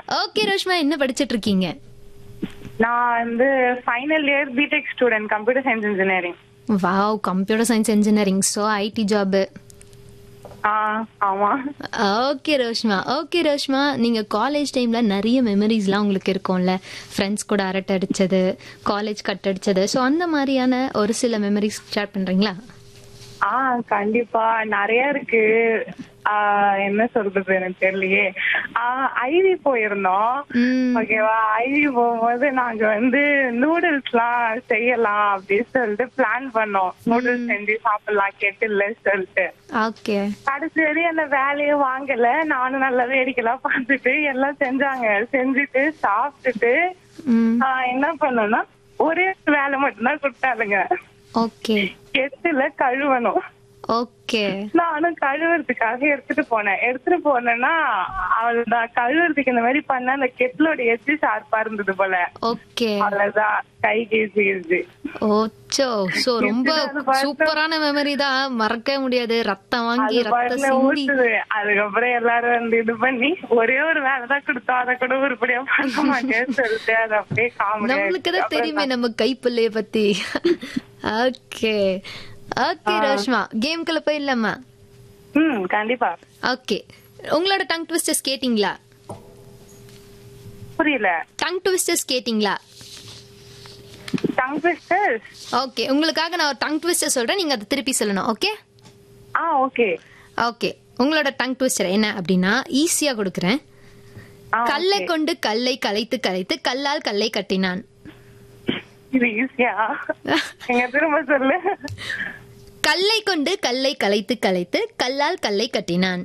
Okay ரோஷ்மா என்ன படிச்சிட்டு இருக்கீங்க நான் வந்து final year BTech student computer science engineering wow computer science engineering so IT job ஆ ஆமா ஓகே ரோஷ்மா ஓகே ரோஷ்மா நீங்க காலேஜ் டைம்ல நிறைய மெமரிஸ்லாம் உங்களுக்கு இருக்கும்ல ஃப்ரெண்ட்ஸ் கூட அரட்டை அடிச்சது காலேஜ் கட் அடிச்சது ஸோ அந்த மாதிரியான ஒரு சில மெமரிஸ் ஷேர் பண்றீங்களா ஆ கண்டிப்பா நிறைய இருக்கு ஆ, என்ன சொல்றது எனக்கு தெரியலையே ஐவி போயிருந்தோம் ம். ஓகேவா ஐவி போகும்போது நாங்க வந்து நூடுல்ஸ்லாம் செய்யலாம் அப்படின்னு சொல்லிட்டு பிளான் பண்ணோம் நூடுல்ஸ் செஞ்சு சாப்பிடலாம் கெட்டில்ல சொல்லிட்டு ஓகே கடைசி வரையும் அந்த வேலையை வாங்கல நானும் நல்லா வேடிக்கைலாம் பார்த்துட்டு எல்லாம் செஞ்சாங்க செஞ்சுட்டு சாப்பிட்டுட்டு ம் ஆ, என்ன பண்ணோம்னா ஒரே வேலை மட்டும்தான் கொடுத்தாளுங்க ஓகே கெட்டுல கழுவணும் ஓகே நானும் கழுவுறதுக்காக எடுத்துட்டு போனேன் எடுத்துட்டு போனேன்னா அவள்தான் கழுவுறதுக்கு இந்த மாதிரி பண்ண அந்த கெட்டிலோட எச்சு ஷார்ப்பா இருந்தது போல ஓகே அவ்வளவுதான் கை கேசிடுச்சு ஓச்சோ சோ ரொம்ப அது பாட்டு- சூப்பரான மெமரி தான் மறக்கவே முடியாது ரத்தம் வாங்கி அது ரத்த பாட்டுல சிந்தி ஊத்துது அதுக்கப்புறம் எல்லாரும் வந்து இது பண்ணி ஒரே ஒரு வேலை தான் கொடுத்தோம் அதை கூட உருப்படியா பண்ண மாட்டேன்னு சொல்லிட்டு அது அப்படியே காமெடி நம்மளுக்கு தான் தெரியுமே நம்ம கைப்பிள்ளைய பத்தி ஓகே ஓகே ரோஷ்மா கேம்குள்ள போயிடலாமா ம் கண்டிப்பா ஓகே உங்களோட டங் ட்விஸ்டர்ஸ் கேட்டிங்களா புரியல டங் ட்விஸ்டர்ஸ் கேட்டிங்களா டங் ட்விஸ்டர்ஸ் ஓகே உங்களுக்காக நான் ஒரு டங் ட்விஸ்டர் சொல்றேன் நீங்க அதை திருப்பி சொல்லணும் ஓகே ஆ ஓகே ஓகே உங்களோட டங் ட்விஸ்டர் என்ன அப்படின்னா ஈஸியா கொடுக்குறேன் ஆ, கல்லை okay. கொண்டு கல்லை கலைத்து கலைத்து கல்லால் கல்லை கட்டினான் இது ஈஸியா எங்க திரும்ப சொல்லு கல்லை கொண்டு கல்லை கலைத்து கலைத்து கல்லால் கல்லை கட்டினான்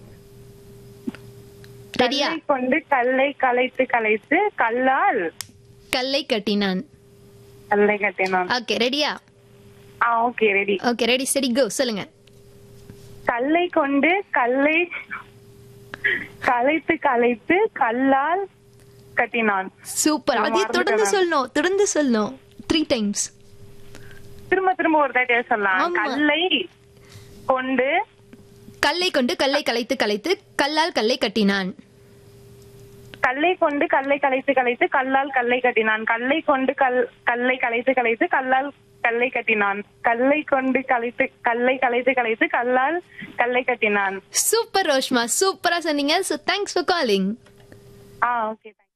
ரெடியா கல்லை கொண்டு கல்லை கலைத்து கலைத்து கல்லால் கல்லை கட்டினான் கல்லை கட்டினான் ஓகே ரெடியா ஆ ஓகே ரெடி ஓகே ரெடி சரி கோ சொல்லுங்க கல்லை கொண்டு கல்லை கலைத்து கலைத்து கல்லால் கட்டினான் சூப்பர் நான் அதே தொடர்ந்து மறந்துட்டேன். சொல்லணும் தொடர்ந்து சொல்லணும் த்ரீ டைம்ஸ் திரும்ப திரும்ப ஒரு தாட்டியா சொல்லலாம் ஆமா. கல்லை கொண்டு கல்லை கொண்டு கல்லை கலைத்து கலைத்து கல்லால் கல்லை கட்டினான் கல்லை கொண்டு கல்லை கலைத்து கலைத்து கல்லால் கல்லை கட்டினான் கல்லை கொண்டு கல் கல்லை கலைத்து கலைத்து கல்லால் கல்லை கட்டினான் கல்லை கொண்டு கலைத்து கல்லை கலைத்து கலைத்து கல்லால் கல்லை கட்டினான் சூப்பர் ரோஷ்மா சூப்பரா சொன்னீங்க so thanks for calling ah okay